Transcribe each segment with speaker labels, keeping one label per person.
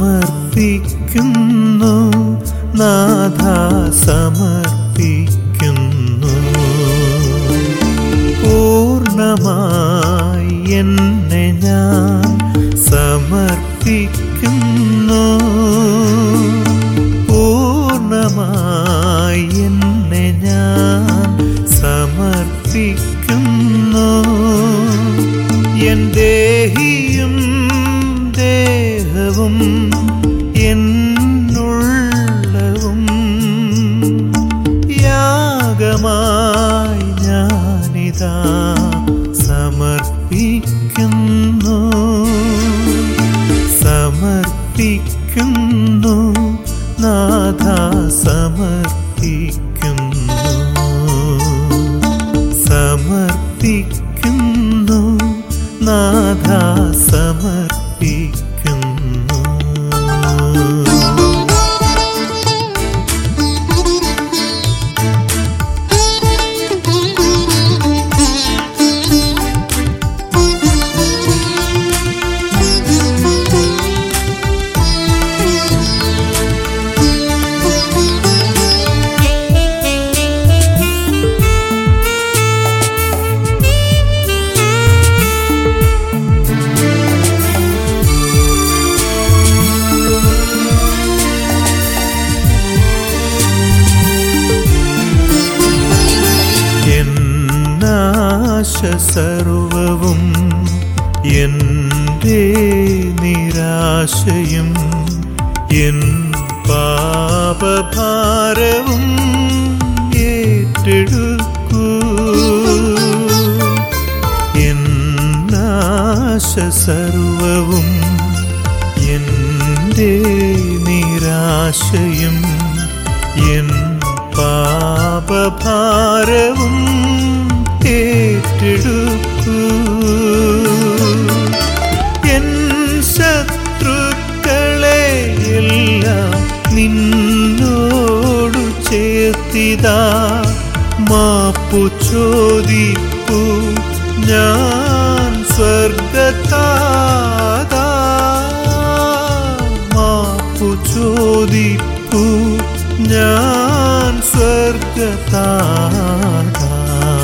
Speaker 1: സമർപ്പിക്കുന്നു നാഥ സമർപ്പിക്കുന്നു പൂർണ്ണമായി എന്നെ ഞാൻ സമർപ്പിക്കുന്നു പൂർണ്ണമായി എന്നെ ഞാൻ സമർപ്പിക്കുന്നു എൻ ദേഹിയും ദേഹവും എന്നുള്ളവും യാഗമായി ഞാനിതാ സമർപ്പിക്കുന്നു സമർപ്പിക്കുന്നു നാഥ സമർപ്പിക്കുന്നു സമർപ്പിക്കുന്നു നാഥ സമർപ്പിക്കുന്നു എന്നാശ സർവവും എൻ്റെ നിരാശയും എൻ പാപഭാരവും ഏറ്റെടുക്കൂ എന്നാശ സർവവും എൻ്റെ നിരാശയും എൻ പാപഭാരവും ഏറ്റെടുക്കൂ എൻ ശത്രുക്കളെ എല്ലാം നിന്നോടു ചേർത്തിതാ മാപ്പു ചോദിപ്പു ഞാൻ സ്വർഗത്താതാ മാപ്പു ചോദിപ്പു ഞാൻ സ്വർഗത്താതാ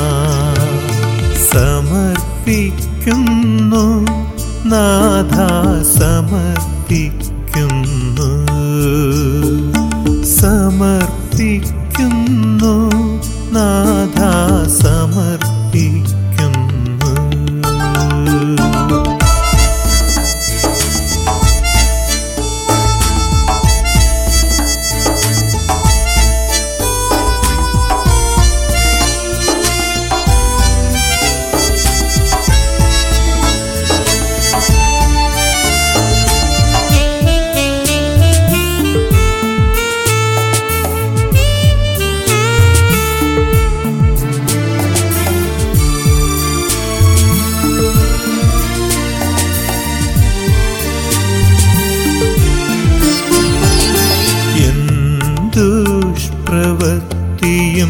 Speaker 1: സമർപ്പിക്കുന്നു നാഥ സമർപ്പിക്കുന്നു സമർപ്പിക്കുന്നു നാഥ സമർപ്പിക്കുന്നു എന്തുഷ്പ്രവൃത്തിയും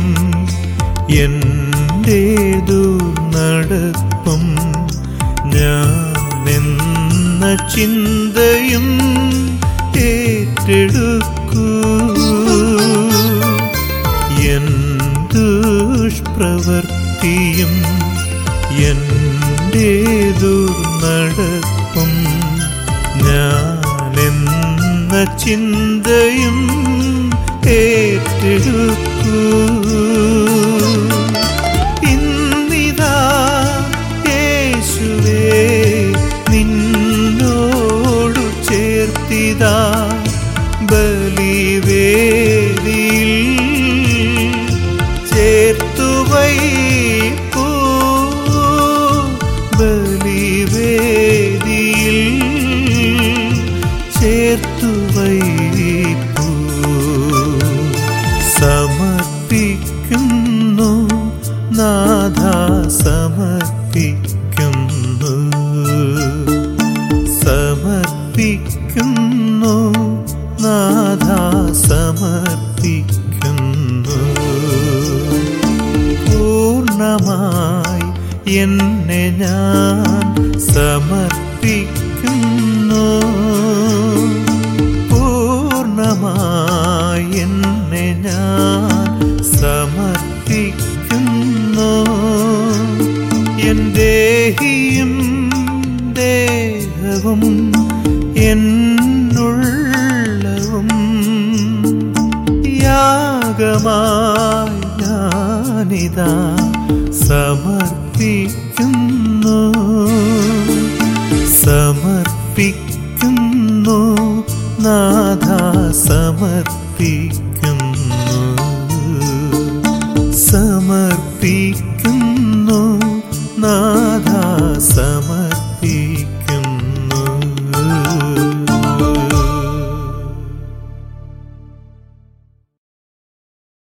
Speaker 1: എൻ്റേതു നടപ്പും ഞാനെന്ന ചിന്തയും ഏറ്റെടുക്കൂ എന്തുഷ്പ്രവൃത്തിയും എൻ്റേതു നടപ്പും ഞാനെന്ന ചിന്തയും ഏറ്റെടുക്കൂ ഇന്നിതാ യേശുവേ നിന്നോടു ചേർത്തിതാ ബലിവേദിയിൽ ചേർത്തുവൈപ്പൂ ബലിവേദിയിൽ ചേർത്തുവൈപ്പൂ സമർപ്പിക്കുന്നു നാഥ സമർപ്പിക്കുന്നു സമർപ്പിക്കുന്നു നാഥ സമർപ്പിക്കുന്നു പൂർണ്ണമായി എന്നെ ഞാൻ സമർപ്പിക്കുന്നു യാഗമായി ഞാനിതാ സമർപ്പിക്കുന്നു സമർപ്പിക്കുന്നു നാഥ സമർപ്പിക്കുന്നു